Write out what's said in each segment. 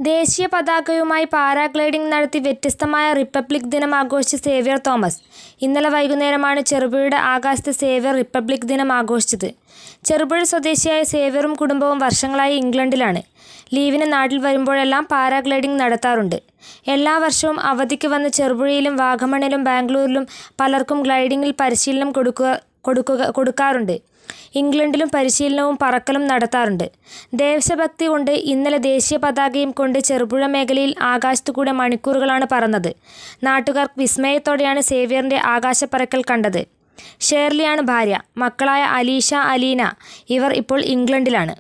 ദേശീയ പതാകയുമായി പാരാഗ്ലൈഡിംഗ് നടത്തി വ്യത്യസ്തമായ റിപ്പബ്ലിക് ദിനം ആഘോഷിച്ച സേവ്യർ തോമസ് ഇന്നലെ വൈകുന്നേരമാണ് ചെറുപുഴയുടെ ആകാശത്ത് സേവ്യർ റിപ്പബ്ലിക് ദിനം ആഘോഷിച്ചത് ചെറുപുഴ സ്വദേശിയായ സേവ്യറും കുടുംബവും വർഷങ്ങളായി ഇംഗ്ലണ്ടിലാണ് ലീവിന് നാട്ടിൽ വരുമ്പോഴെല്ലാം പാരാഗ്ലൈഡിംഗ് നടത്താറുണ്ട് എല്ലാ വർഷവും അവധിക്ക് വന്ന് ചെറുപുഴയിലും വാഗമണിലും ബാംഗ്ലൂരിലും പലർക്കും ഗ്ലൈഡിങ്ങിൽ പരിശീലനം കൊടുക്കുക കൊടുക്കുക കൊടുക്കാറുണ്ട് ഇംഗ്ലണ്ടിലും പരിശീലനവും പറക്കലും നടത്താറുണ്ട് ദേശഭക്തി കൊണ്ട് ഇന്നലെ ദേശീയ പതാകയും കൊണ്ട് ചെറുപുഴ മേഖലയിൽ ആകാശത്തുകൂടെ മണിക്കൂറുകളാണ് പറന്നത് നാട്ടുകാർ വിസ്മയത്തോടെയാണ് സേവ്യറിൻ്റെ ആകാശപ്പറക്കൽ കണ്ടത് ഷേർലിയാണ് ഭാര്യ മക്കളായ അലീഷ അലീന ഇവർ ഇപ്പോൾ ഇംഗ്ലണ്ടിലാണ്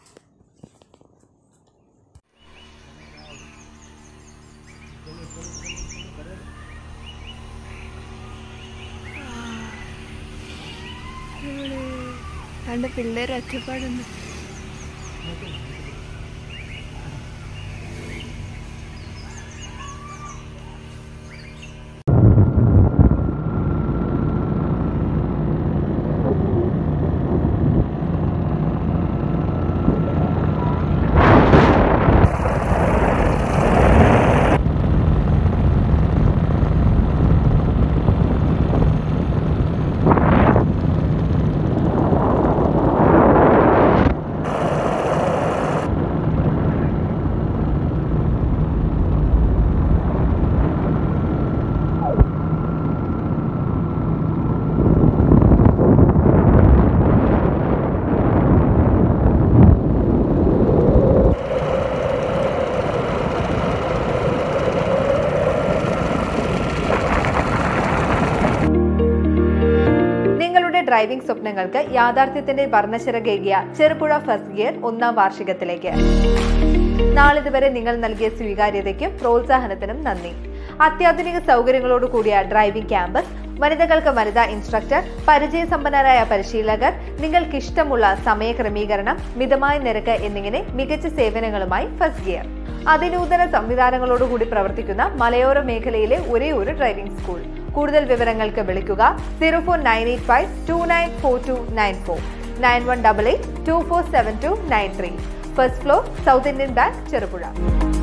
കണ്ട പിള്ളേർ ഒറ്റപ്പാടുണ്ട് നിങ്ങളുടെ ഡ്രൈവിംഗ് സ്വപ്നങ്ങൾക്ക് യാഥാർത്ഥ്യത്തിന്റെ വർണ്ണശിറകേകിയ ചെറുപുഴ ഫസ്റ്റ് ഗിയർ ഒന്നാം വാർഷികത്തിലേക്ക് നാളിതുവരെ നിങ്ങൾ നൽകിയ സ്വീകാര്യതയ്ക്കും പ്രോത്സാഹനത്തിനും നന്ദി അത്യാധുനിക സൗകര്യങ്ങളോട് കൂടിയ ഡ്രൈവിംഗ് ക്യാമ്പസ് വനിതകൾക്ക് വനിതാ ഇൻസ്ട്രക്ടർ പരിചയസമ്പന്നരായ പരിശീലകർ നിങ്ങൾക്കിഷ്ടമുള്ള സമയ ക്രമീകരണം മിതമായ നിരക്ക് എന്നിങ്ങനെ മികച്ച സേവനങ്ങളുമായി ഫസ്റ്റ് ഗിയർ അതിനൂതന സംവിധാനങ്ങളോടുകൂടി പ്രവർത്തിക്കുന്ന മലയോര മേഖലയിലെ ഒരേ ഒരു ഡ്രൈവിംഗ് സ്കൂൾ കൂടുതൽ വിവരങ്ങൾക്ക് വിളിക്കുക zero four nine eight five two nine four two nine four nine one double eight two four seven two nine three first floor South Indian Bank Cherupuzha